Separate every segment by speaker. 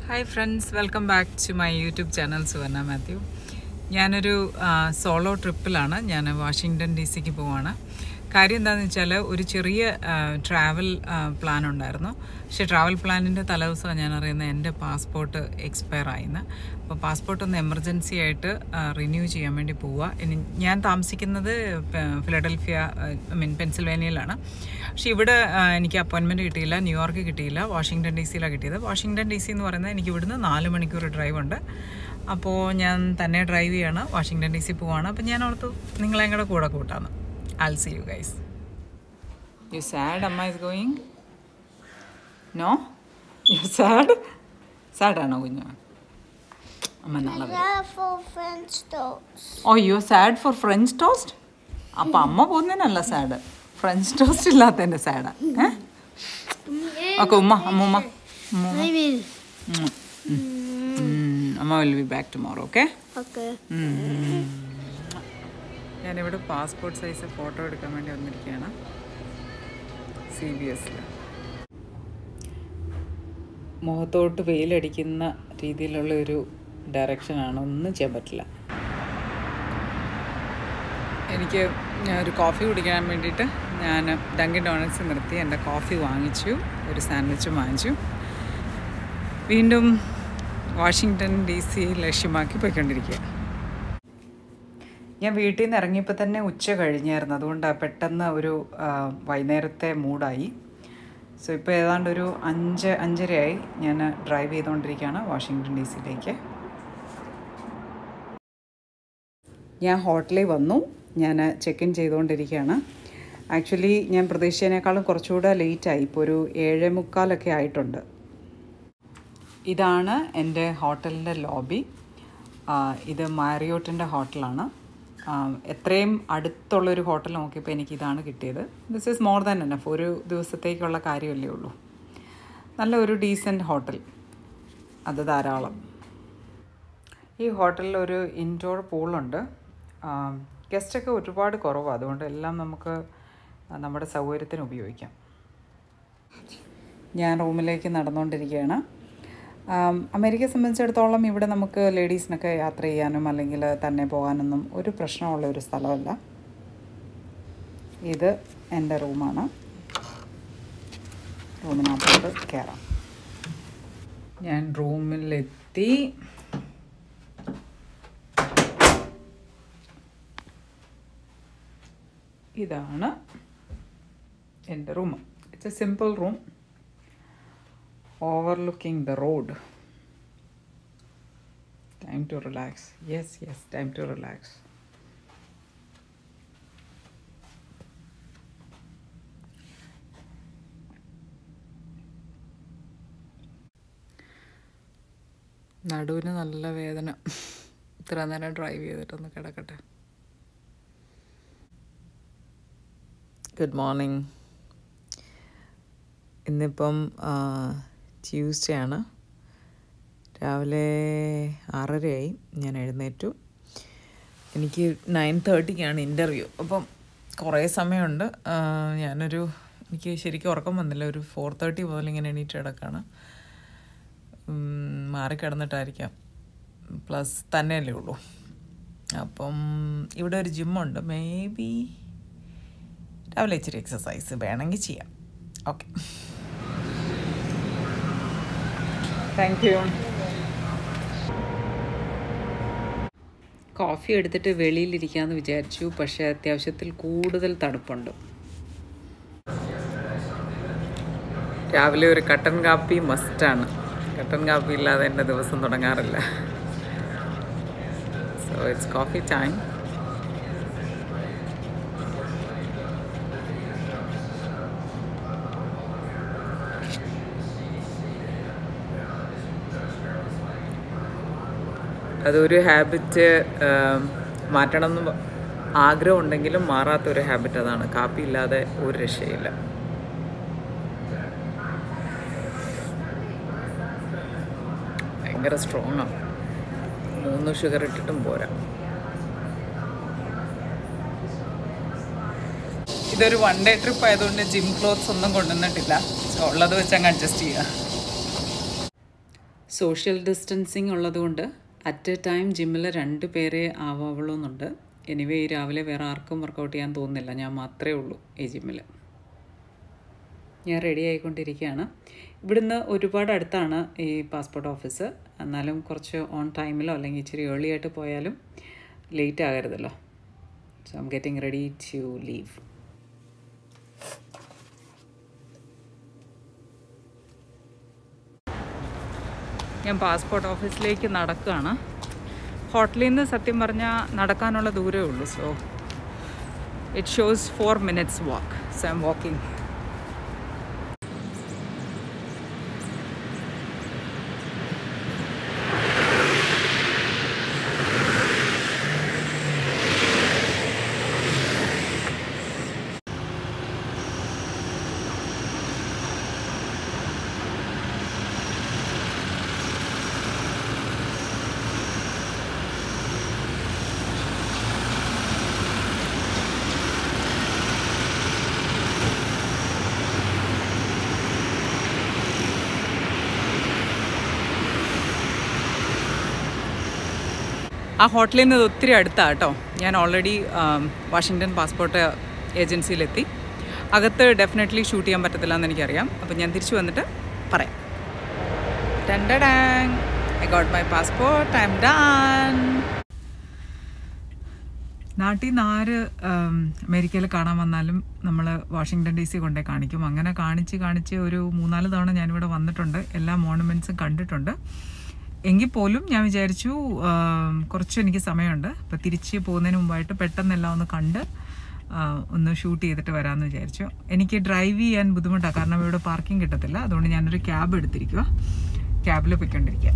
Speaker 1: Hi friends welcome back to my YouTube channel Suvarna Mathew ഞാനൊരു solo ട്രിപ്പിലാണ് ഞാൻ Washington D സിക്ക് പോവാണ് കാര്യം എന്താണെന്ന് വെച്ചാൽ ഒരു ചെറിയ ട്രാവൽ പ്ലാൻ ഉണ്ടായിരുന്നു പക്ഷേ ട്രാവൽ പ്ലാനിൻ്റെ തലേദിവസമാണ് ഞാൻ അറിയുന്നത് എൻ്റെ പാസ്പോർട്ട് എക്സ്പയർ ആയിന്ന് അപ്പോൾ പാസ്പോർട്ട് ഒന്ന് എമർജൻസി ആയിട്ട് റിന്യൂ ചെയ്യാൻ വേണ്ടി പോവുക ഇനി ഞാൻ താമസിക്കുന്നത് ഫിലഡൽഫിയ ഐ മീൻ പെൻസിൽവേനിയയിലാണ് പക്ഷേ ഇവിടെ ആ, എനിക്ക് അപ്പോയിൻമെൻറ്റ് കിട്ടിയില്ല ന്യൂയോർക്ക് കിട്ടിയില്ല വാഷിങ്ടൺ ഡി സിയിലാണ് കിട്ടിയത് വാഷിങ്ടൺ ഡി സി എന്ന് പറയുന്നത് എനിക്ക് ഇവിടുന്ന് നാല് മണിക്കൂർ ഡ്രൈവ് ഉണ്ട് അപ്പോൾ ഞാൻ തന്നെ ഡ്രൈവ് ചെയ്യാണ് വാഷിങ്ടൺ ഡി സി പോവാണ് അപ്പോൾ ഞാൻ ഓർത്തു നിങ്ങളെ കൂടെ കൂടെ കൂട്ടാന്ന് I'll see you guys. You sad? Amma is going? No? You sad? Sad ആണോ കുഞ്ഞു അമ്മ നാളെ വരും.
Speaker 2: Love for French toast.
Speaker 1: Oh you sad for French toast അപ്പം അമ്മ പോകുന്നതിനല്ല സാഡ് ഫ്രഞ്ച് ടോസ്റ്റ് ഇല്ലാത്തതിൻ്റെ സാഡാ ഏ ഓക്കെ ഉമ്മ അമ്മൂമ്മ അമ്മൂമ്മ
Speaker 2: I will.
Speaker 1: ഉം. ഉം. അമ്മ will be back tomorrow okay
Speaker 2: Okay.
Speaker 1: ഞാനിവിടെ പാസ്പോർട്ട് സൈസ് ഫോട്ടോ എടുക്കാൻ വേണ്ടി വന്നിരിക്കുകയാണ് സി ബി എസിൽ മുഖത്തോട്ട് വെയിലടിക്കുന്ന രീതിയിലുള്ള ഒരു ഡയറക്ഷനാണ് ഒന്നും ചെയ്യാൻ പറ്റില്ല എനിക്ക് ഞാൻ ഒരു കോഫി കുടിക്കാൻ വേണ്ടിയിട്ട് ഞാൻ ഡങ്കിൻ ഡോണറ്റ്സ് നിർത്തി എൻ്റെ കോഫി വാങ്ങിച്ചു ഒരു സാൻഡ്വിച്ചും വാങ്ങിച്ചു വീണ്ടും വാഷിങ്ടൺ ഡി സി ലക്ഷ്യമാക്കി പോയിക്കൊണ്ടിരിക്കുക ഞാൻ വീട്ടിൽ നിന്ന് ഇറങ്ങിയപ്പോൾ തന്നെ ഉച്ച കഴിഞ്ഞായിരുന്നു അതുകൊണ്ട് പെട്ടെന്ന് ഒരു ആ, വൈകുന്നേരത്തെ മൂഡായി സോ ഇപ്പോൾ ഏതാണ്ട് ഒരു അഞ്ച് അഞ്ചരയായി ഞാൻ ഡ്രൈവ് ചെയ്തുകൊണ്ടിരിക്കുകയാണ് വാഷിങ്ടൺ ഡി സിയിലേക്ക് ഞാൻ ഹോട്ടലിൽ വന്നു ഞാൻ ചെക്ക് ഇൻ ചെയ്തുകൊണ്ടിരിക്കുകയാണ് ആക്ച്വലി ഞാൻ പ്രതീക്ഷിച്ചതിനേക്കാളും കുറച്ചുകൂടെ ലേറ്റായി ഇപ്പോൾ ഒരു ഏഴേ മുക്കാലൊക്കെ ആയിട്ടുണ്ട് ഇതാണ് എൻ്റെ ഹോട്ടലിൻ്റെ ലോബി ആ, ഇത് മാരിയോട്ടിൻ്റെ ഹോട്ടലാണ് ആ, എത്രയും അടുത്തുള്ളൊരു ഹോട്ടൽ നോക്കിയപ്പോൾ എനിക്ക് ഇതാണ് കിട്ടിയത് this is more than enough ഒരു ദിവസത്തേക്കുള്ള കാര്യമല്ലേ ഉള്ളൂ നല്ല ഒരു ഡീസൻറ്റ് ഹോട്ടൽ അത് ധാരാളം ഈ ഹോട്ടലിൽ ഒരു ഇൻഡോർ പൂളുണ്ട് ഗസ്റ്റൊക്കെ ഒരുപാട് കുറവാണ് അതുകൊണ്ട് എല്ലാം നമുക്ക് നമ്മുടെ സൗകര്യത്തിന് ഉപയോഗിക്കാം ഞാൻ റൂമിലേക്ക് നടന്നുകൊണ്ടിരിക്കുകയാണ് ആം, അമേരിക്കയെ സംബന്ധിച്ചിടത്തോളം ഇവിടെ നമുക്ക് ലേഡീസിനൊക്കെ യാത്ര ചെയ്യാനും അല്ലെങ്കിൽ തന്നെ പോകാനൊന്നും ഒരു പ്രശ്നമുള്ള ഒരു സ്ഥലമല്ല ഇത് എൻ്റെ റൂമാണ് റൂമിനകത്തോട്ട് കയറാം ഞാൻ റൂമിലെത്തി ഇതാണ് എൻ്റെ room it's a simple room overlooking the road. Time to relax. Yes, yes, time to relax. നടുവിന് നല്ല വേദന ഇത്ര നേരം ഡ്രൈവ് ചെയ്തിട്ടൊന്ന് കിടക്കട്ടെ ഗുഡ് മോർണിംഗ് ഇന്നിപ്പം ട്യൂസ്ഡേ ആണ് രാവിലെ ആറരയായി ഞാൻ എഴുന്നേറ്റു എനിക്ക് നയൻ തേർട്ടിക്കാണ് ഇൻ്റർവ്യൂ അപ്പം കുറേ സമയമുണ്ട് ആ, ഞാനൊരു എനിക്ക് ശരിക്കും ഉറക്കം വന്നില്ല ഒരു ഫോർ തേർട്ടി മുതൽ ഇങ്ങനെ എണീറ്റ് കിടക്കാണ് ഉം, മാറിക്കിടന്നിട്ടായിരിക്കാം പ്ലസ് തന്നെയല്ലേ ഉള്ളൂ അപ്പം ഇവിടെ ഒരു ജിമ്മുണ്ട് മേ ബി രാവിലെ ഇച്ചിരി എക്സസൈസ് വേണമെങ്കിൽ ചെയ്യാം ഓക്കെ താങ്ക് യു കോഫി എടുത്തിട്ട് വെളിയിലിരിക്കാമെന്ന് വിചാരിച്ചു പക്ഷേ അത്യാവശ്യത്തിൽ കൂടുതൽ തണുപ്പുണ്ട് രാവിലെ ഒരു കട്ടൻ കാപ്പി മസ്റ്റാണ് കട്ടൻ കാപ്പി ഇല്ലാതെ എൻ്റെ ദിവസം തുടങ്ങാറില്ല സോ ഇറ്റ്സ് കോഫി ടൈം അതൊരു ഹാബിറ്റ് മാറ്റണം എന്ന് ആഗ്രഹം ഉണ്ടെങ്കിലും മാറാത്തൊരു ഹാബിറ്റ് അതാണ് കാപ്പി ഇല്ലാതെ ഒരു രക്ഷയില്ല ഭയങ്കര സ്ട്രോങ് ആണ് മൂന്ന് ഷുഗർ ഇട്ടിട്ടും പോരാ ഇതൊരു വൺ ഡേ ട്രിപ്പ് ആയതുകൊണ്ട് ജിം ക്ലോത്ത്സ് ഒന്നും കൊണ്ടുവന്നിട്ടില്ല സോ ഉള്ളത് വെച്ച് അങ്ങ് അഡ്ജസ്റ്റ് ചെയ്യുക സോഷ്യൽ ഡിസ്റ്റൻസിങ് ഉള്ളതുകൊണ്ട് അറ്റ് എ ടൈം ജിമ്മിൽ രണ്ട് പേരെ ആവാവുള്ളൂ എന്നുണ്ട് എനിവേ ഈ രാവിലെ വേറെ ആർക്കും വർക്കൗട്ട് ചെയ്യാൻ തോന്നുന്നില്ല ഞാൻ മാത്രമേ ഉള്ളൂ ഈ ജിമ്മിൽ ഞാൻ റെഡി ആയിക്കൊണ്ടിരിക്കുകയാണ് ഇവിടുന്ന് ഒരുപാട് അടുത്താണ് ഈ പാസ്പോർട്ട് ഓഫീസ് എന്നാലും കുറച്ച് ഓൺ ടൈമിലോ അല്ലെങ്കിൽ ഇച്ചിരി ഏർലി ആയിട്ട് പോയാലും ലേറ്റ് ആകരുതല്ലോ so I'm getting ready to leave ഞാൻ പാസ്പോർട്ട് ഓഫീസിലേക്ക് നടക്കുകയാണ് ഹോട്ടലിൽ നിന്ന് സത്യം പറഞ്ഞാൽ നടക്കാനുള്ള ദൂരമേ ഉള്ളൂ so it shows four minutes walk so I am walking ആ ഹോട്ടലിൽ നിന്ന് ഇത് ഒത്തിരി അടുത്താണ് കേട്ടോ ഞാൻ ഓൾറെഡി വാഷിങ്ടൺ പാസ്പോർട്ട് ഏജൻസിയിലെത്തി അകത്ത് ഡെഫിനറ്റ്ലി ഷൂട്ട് ചെയ്യാൻ പറ്റത്തില്ല എന്ന് എനിക്കറിയാം അപ്പം ഞാൻ തിരിച്ചു വന്നിട്ട് പറയാം ടാങ് I got my passport I am done നാട്ടിൽ നിന്ന് ആര് അമേരിക്കയിൽ കാണാൻ വന്നാലും നമ്മൾ വാഷിങ്ടൺ ഡി സി കൊണ്ടേ കാണിക്കും അങ്ങനെ കാണിച്ച് കാണിച്ച് ഒരു മൂന്നാല് തവണ ഞാനിവിടെ വന്നിട്ടുണ്ട് എല്ലാ മോണുമെൻറ്റ്സും കണ്ടിട്ടുണ്ട് എങ്കിൽ പോലും ഞാൻ വിചാരിച്ചു കുറച്ച് എനിക്ക് സമയമുണ്ട് അപ്പോൾ തിരിച്ച് പോകുന്നതിന് മുമ്പായിട്ട് പെട്ടെന്നെല്ലാം ഒന്ന് കണ്ട് ഒന്ന് ഷൂട്ട് ചെയ്തിട്ട് വരാമെന്ന് വിചാരിച്ചു എനിക്ക് ഡ്രൈവ് ചെയ്യാൻ ബുദ്ധിമുട്ടാണ് കാരണം ഇവിടെ പാർക്കിംഗ് കിട്ടത്തില്ല അതുകൊണ്ട് ഞാനൊരു ക്യാബ് എടുത്തിരിക്കുക ക്യാബിൽ പോയിക്കൊണ്ടിരിക്കുക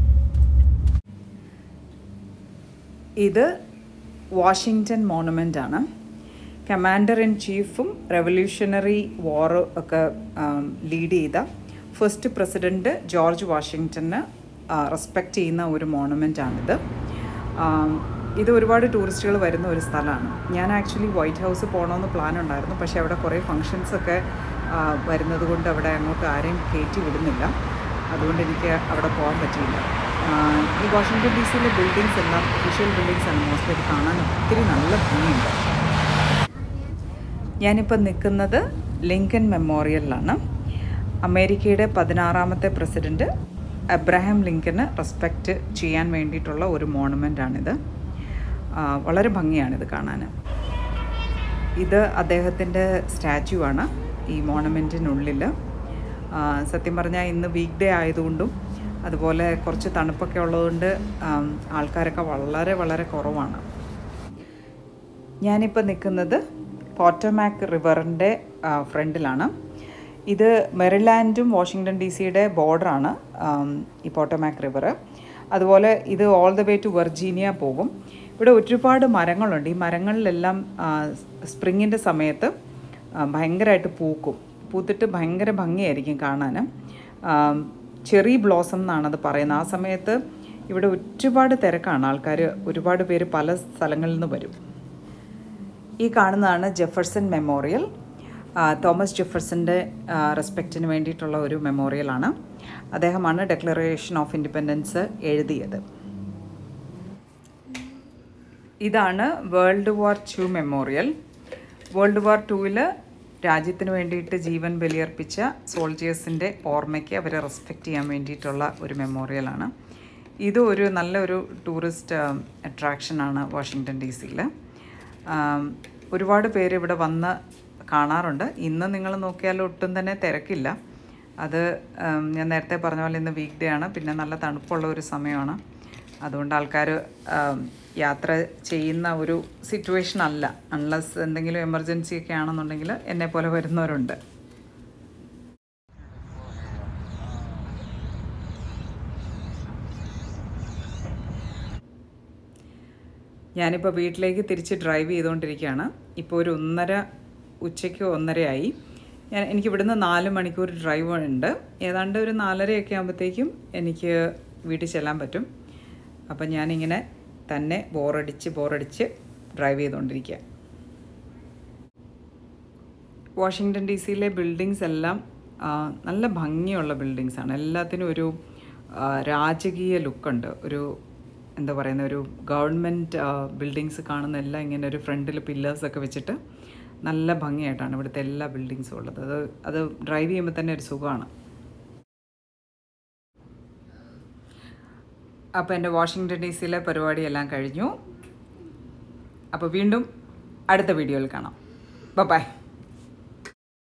Speaker 1: ഇത് വാഷിങ്ടൺ മോണുമെൻ്റ് ആണ് കമാൻഡർ ഇൻ ചീഫും റെവല്യൂഷണറി വാർ ഒക്കെ ലീഡ് ചെയ്ത ഫസ്റ്റ് പ്രസിഡൻറ്റ് ജോർജ് വാഷിങ്ടണ് റെസ്പെക്റ്റ് ചെയ്യുന്ന ഒരു മോണുമെൻ്റ് ആണിത് ഇത് ഒരുപാട് ടൂറിസ്റ്റുകൾ വരുന്ന ഒരു സ്ഥലമാണ് ഞാൻ ആക്ച്വലി വൈറ്റ് ഹൗസ് പോകണമെന്ന് പ്ലാൻ ഉണ്ടായിരുന്നു പക്ഷേ അവിടെ കുറേ ഫങ്ഷൻസ് ഒക്കെ വരുന്നത് കൊണ്ട് അവിടെ അങ്ങോട്ട് ആരെയും കയറ്റി വിടുന്നില്ല അതുകൊണ്ട് എനിക്ക് അവിടെ പോകാൻ പറ്റിയില്ല ഈ വാഷിങ്ടൺ ഡി സിയിലെ ബിൽഡിങ്സ് എല്ലാം ഒഫീഷ്യൽ ബിൽഡിങ്സ് ആണ് മോസ്റ്റ്ലി അത് കാണാൻ ഒത്തിരി നല്ല ഭംഗിയുണ്ട് ഞാനിപ്പോൾ നിൽക്കുന്നത് ലിങ്കൻ മെമ്മോറിയലിലാണ് അമേരിക്കയുടെ പതിനാറാമത്തെ പ്രസിഡൻറ്റ് അബ്രഹാം ലിങ്കന് റെസ്പെക്റ്റ് ചെയ്യാൻ വേണ്ടിയിട്ടുള്ള ഒരു മോണുമെൻ്റ് ആണിത് വളരെ ഭംഗിയാണിത് കാണാൻ ഇത് അദ്ദേഹത്തിൻ്റെ സ്റ്റാച്യു ആണ് ഈ മോണമെൻറ്റിനുള്ളിൽ സത്യം പറഞ്ഞാൽ ഇന്ന് വീക്ക് ഡേ ആയതുകൊണ്ടും അതുപോലെ കുറച്ച് തണുപ്പൊക്കെ ഉള്ളതുകൊണ്ട് ആൾക്കാരൊക്കെ വളരെ വളരെ കുറവാണ് ഞാനിപ്പോൾ നിൽക്കുന്നത് പോട്ടമാക് റിവറിൻ്റെ ഫ്രണ്ടിലാണ് ഇത് മെറിലാൻഡും വാഷിങ്ടൺ ഡി സിയുടെ ബോർഡറാണ് ഈ പോട്ടമാക് റിവർ അതുപോലെ ഇത് all the way to Virginia പോകും ഇവിടെ ഒരുപാട് മരങ്ങളുണ്ട് ഈ മരങ്ങളിലെല്ലാം സ്പ്രിങ്ങിൻ്റെ സമയത്ത് ഭയങ്കരമായിട്ട് പൂക്കും പൂത്തിട്ട് ഭയങ്കര ഭംഗിയായിരിക്കും കാണാൻ ചെറി ബ്ലോസം എന്നാണത് പറയുന്നത് ആ സമയത്ത് ഇവിടെ ഒരുപാട് തിരക്കാണ് ആൾക്കാർ ഒരുപാട് പേര് പല സ്ഥലങ്ങളിൽ നിന്ന് വരും ഈ കാണുന്നതാണ് ജെഫർസൺ മെമ്മോറിയൽ തോമസ് ജെഫർസൻ്റെ റെസ്പെക്റ്റിന് വേണ്ടിയിട്ടുള്ള ഒരു മെമ്മോറിയലാണ് അദ്ദേഹമാണ് ഡെക്ലറേഷൻ ഓഫ് ഇൻഡിപെൻഡൻസ് എഴുതിയത് ഇതാണ് world war two memorial world war ടൂവിൽ രാജ്യത്തിന് വേണ്ടിയിട്ട് ജീവൻ ബലിയർപ്പിച്ച സോൾജിയേഴ്സിൻ്റെ ഓർമ്മയ്ക്ക് അവരെ റെസ്പെക്റ്റ് ചെയ്യാൻ വേണ്ടിയിട്ടുള്ള ഒരു മെമ്മോറിയലാണ് ഇത് ഒരു നല്ലൊരു ടൂറിസ്റ്റ് അട്രാക്ഷനാണ് വാഷിങ്ടൺ ഡി സിയിൽ ഒരുപാട് പേര് ഇവിടെ വന്ന് കാണാറുണ്ട് ഇന്ന് നിങ്ങൾ നോക്കിയാൽ ഒട്ടും തന്നെ തിരക്കില്ല അത് ഞാൻ നേരത്തെ പറഞ്ഞ പോലെ ഇന്ന് വീക്ക് ഡേ ആണ് പിന്നെ നല്ല തണുപ്പുള്ള ഒരു സമയമാണ് അതുകൊണ്ട് ആൾക്കാർ യാത്ര ചെയ്യുന്ന ഒരു സിറ്റുവേഷൻ അല്ല അൺലസ് എന്തെങ്കിലും എമർജൻസി ഒക്കെ ആണെന്നുണ്ടെങ്കിൽ എന്നെ പോലെ വരുന്നവരുണ്ട് ഞാനിപ്പോൾ വീട്ടിലേക്ക് തിരിച്ച് ഡ്രൈവ് ചെയ്തുകൊണ്ടിരിക്കുകയാണ് ഇപ്പോൾ ഒരു ഒന്നര ഉച്ചയ്ക്ക് ഒന്നരയായി ഞാൻ എനിക്ക് ഇവിടുന്ന് നാല് മണിക്കൂർ ഡ്രൈവ് ഉണ്ട് ഏതാണ്ട് ഒരു നാലരയൊക്കെ ആകുമ്പോഴത്തേക്കും എനിക്ക് വീട്ടിൽ ചെല്ലാൻ പറ്റും അപ്പം ഞാനിങ്ങനെ തന്നെ ബോറടിച്ച് ബോറടിച്ച് ഡ്രൈവ് ചെയ്തുകൊണ്ടിരിക്കുക വാഷിങ്ടൺ ഡി സിയിലെ ബിൽഡിങ്സ് എല്ലാം ആ, നല്ല ഭംഗിയുള്ള ബിൽഡിങ്സ് ആണ് എല്ലാത്തിനും ഒരു ആ, രാജകീയ ലുക്കുണ്ട് ഒരു എന്താ പറയുന്ന ഒരു ഗവൺമെൻറ് ബിൽഡിങ്സ് കാണുന്ന എല്ലാം ഇങ്ങനെ ഒരു ഫ്രണ്ടിൽ പില്ലേഴ്സൊക്കെ വെച്ചിട്ട് നല്ല ഭംഗിയായിട്ടാണ് ഇവിടുത്തെ എല്ലാ ബിൽഡിങ്സും ഉള്ളത് അത് അത് ഡ്രൈവ് ചെയ്യുമ്പോൾ തന്നെ ഒരു സുഖമാണ് അപ്പോൾ എൻ്റെ വാഷിങ്ടൺ ഡി സിയിലെ പരിപാടിയെല്ലാം കഴിഞ്ഞു അപ്പോൾ വീണ്ടും അടുത്ത വീഡിയോയിൽ കാണാം ബൈ